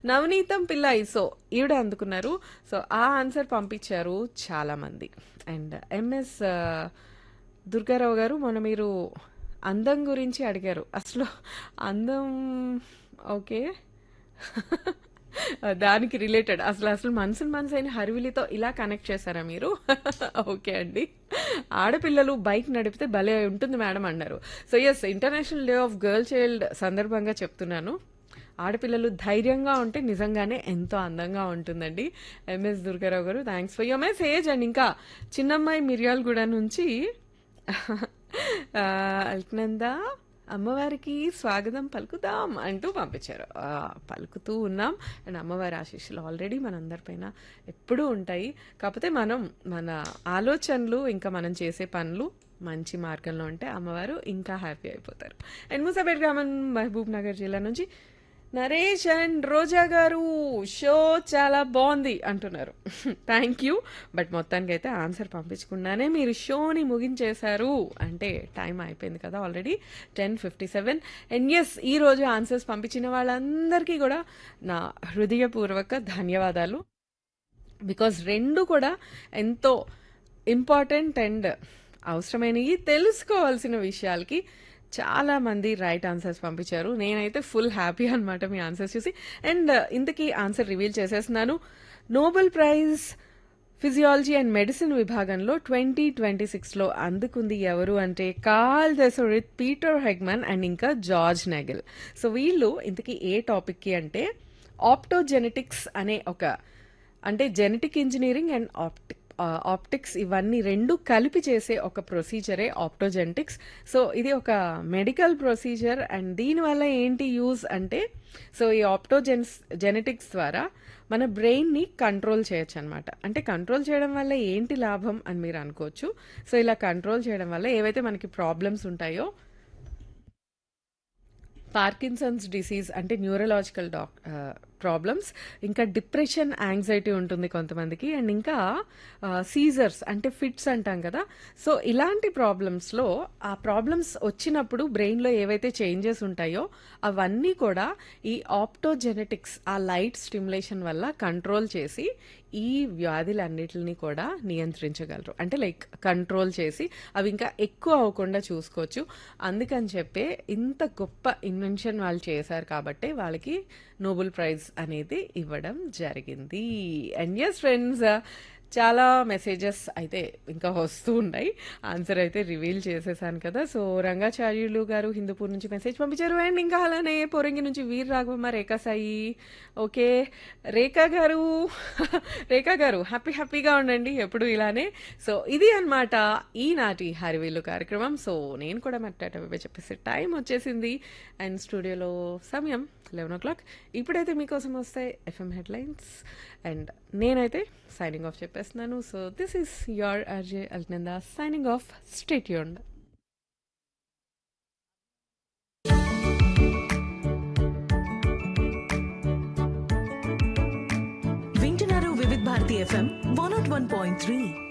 నవనీతం Pillai. So, ఈవిడ అందుకున్నారు. So, ఆ ఆన్సర్ పంపించారు చాలామంది. అండ్ ఎంఎస్ ఆహ్, దుర్గారావు గారు మొన్న మీరు అందం గురించి అడిగారు. అసలు అందం ఓకే. దానికి రిలేటెడ్ అసలు అసలు మనసుని మనసైన హరివిలితో ఇలా కనెక్ట్ చేశారా మీరు? ఓకే అండి. ఆడపిల్లలు బైక్ నడిపితే భలే ఉంటుంది మేడం అన్నారు. So, yes international day of girl child సందర్భంగా చెప్తున్నాను. ఆడపిల్లలు ధైర్యంగా ఉంటే నిజంగానే ఎంతో అందంగా ఉంటుందండి. ఎంఎస్ దుర్గారావు గారు thanks for your message and ఇంకా చిన్నమ్మాయి మిర్యాలగూడ నుంచి ఆహ్, అల్కనంద అమ్మవారికి స్వాగతం పలుకుదాం అంటూ పంపించారు. ఆహ్, పలుకుతూ ఉన్నాం. అండ్ అమ్మవారి ఆశీస్సులు ఆల్రెడీ మనందరిపైన ఎప్పుడూ ఉంటాయి. కాకపోతే మనం మన ఆలోచనలు ఇంకా మనం చేసే పనులు మంచి మార్గంలో ఉంటే అమ్మవారు ఇంకా హ్యాపీ అయిపోతారు. అండ్ మూసాపేట గ్రామం మహబూబ్ నగర్ జిల్లా నుంచి నరేష్ అండ్ రోజా గారు షో చాలా బావుంది అంటున్నారు. Thank you. బట్ మొత్తానికైతే ఆన్సర్ పంపించకుండానే మీరు షోని ముగించేశారు. అంటే టైం అయిపోయింది కదా ఆల్రెడీ 10:57 అండ్ యెస్ ఈరోజు ఆన్సర్స్ పంపించిన వాళ్ళందరికీ కూడా నా హృదయపూర్వక ధన్యవాదాలు. బికాజ్ 2 కూడా ఎంతో ఇంపార్టెంట్ అండ్ అవసరమైనయి తెలుసుకోవాల్సిన విషయాలకి చాలా మంది రైట్ ఆన్సర్స్ పంపించారు. నేనైతే ఫుల్ హ్యాపీ అనమాట మీ ఆన్సర్స్ చూసి. అండ్ ఇంతకీ ఆన్సర్ రివీల్ చేసేస్తున్నాను. Nobel prize physiology and medicine విభాగంలో 2026లో అందుకుంది ఎవరు అంటే Karl Deisseroth, Peter Hegemann and ఇంకా జార్జ్ నెగెల్. సో, వీళ్ళు ఇంతకీ ఏ టాపిక్‌కి అంటే ఆప్టోజెనెటిక్స్ అనే ఒక అంటే జెనెటిక్ ఇంజినీరింగ్ అండ్ ఆప్టి ఆహ్, ఆప్టిక్స్ ఇవన్నీ 2 కలిపి చేసే ఒక ప్రొసీజరే ఆప్టోజెనెటిక్స్. సో, ఇది ఒక మెడికల్ ప్రొసీజర్ అండ్ దీనివల్ల ఏంటి యూజ్ అంటే సో, ఈ ఆప్టోజెన్స్ జెనెటిక్స్ ద్వారా మన బ్రెయిన్‌ని కంట్రోల్ చేయొచ్చనమాట. అంటే కంట్రోల్ చేయడం వల్ల ఏంటి లాభం అని మీరు అనుకోవచ్చు. సో, ఇలా కంట్రోల్ చేయడం వల్ల ఏవైతే మనకి ప్రాబ్లమ్స్ ఉంటాయో పార్కిన్సన్స్ డిసీజ్ అంటే న్యూరలాజికల్ డాక్ ఆహ్, ప్రాబ్లమ్స్ ఇంకా డిప్రెషన్, యాంగ్జైటీ ఉంటుంది కొంతమందికి అండ్ ఇంకా ఆహ్, సీజర్స్ అంటే ఫిట్స్ అంటాం కదా! సో, ఇలాంటి ప్రాబ్లమ్స్‌లో ఆ ప్రాబ్లమ్స్ వచ్చినప్పుడు బ్రెయిన్‌లో ఏవైతే చేంజెస్ ఉంటాయో అవన్నీ కూడా ఈ ఆప్టోజెనెటిక్స్ ఆ లైట్ స్టిమ్యులేషన్ వల్ల కంట్రోల్ చేసి ఈ వ్యాధులన్నిటిని కూడా నియంత్రించగలరు. అంటే లైక్ కంట్రోల్ చేసి అవి ఇంకా ఎక్కువ అవ్వకుండా చూసుకోవచ్చు. అందుకని చెప్పే ఇంత గొప్ప ఇన్వెన్షన్ వాళ్ళు చేశారు కాబట్టే వాళ్ళకి నోబెల్ ప్రైజ్ అనేది ఇవ్వడం జరిగింది. అండ్ యెస్ ఫ్రెండ్స్ చాలా మెసేజెస్ అయితే ఇంకా వస్తూ ఉన్నాయి. ఆన్సర్ అయితే రివీల్ చేసేసాను కదా! సో, రంగాచార్యులు గారు హిందూపూర్ నుంచి మెసేజ్ పంపించారు. అండ్ ఇంకా అలానే పోరంగి నుంచి వీర రాఘవమ్మ, రేఖా సాయి ఓకే. రేఖా గారు రేఖా గారు హ్యాపీ హ్యాపీగా ఉండండి ఎప్పుడు ఇలానే. సో, ఇది అనమాట ఈనాటి హరివిల్లు కార్యక్రమం. సో, నేను కూడా మరి టాటా బై బై చెప్పేసే టైం వచ్చేసింది. అండ్ స్టూడియోలో సమయం 11:00 ఇప్పుడైతే మీకోసం వస్తాయి ఎఫ్ఎం హెడ్‌లైన్స్ అండ్ నేనైతే సైనింగ్ ఆఫ్ చెప్పేస్తున్నాను. So, this is your RJ Alkananda signing off stay tuned. వింటున్నారు వివిధ భారతి ఎఫ్ఎం 101.3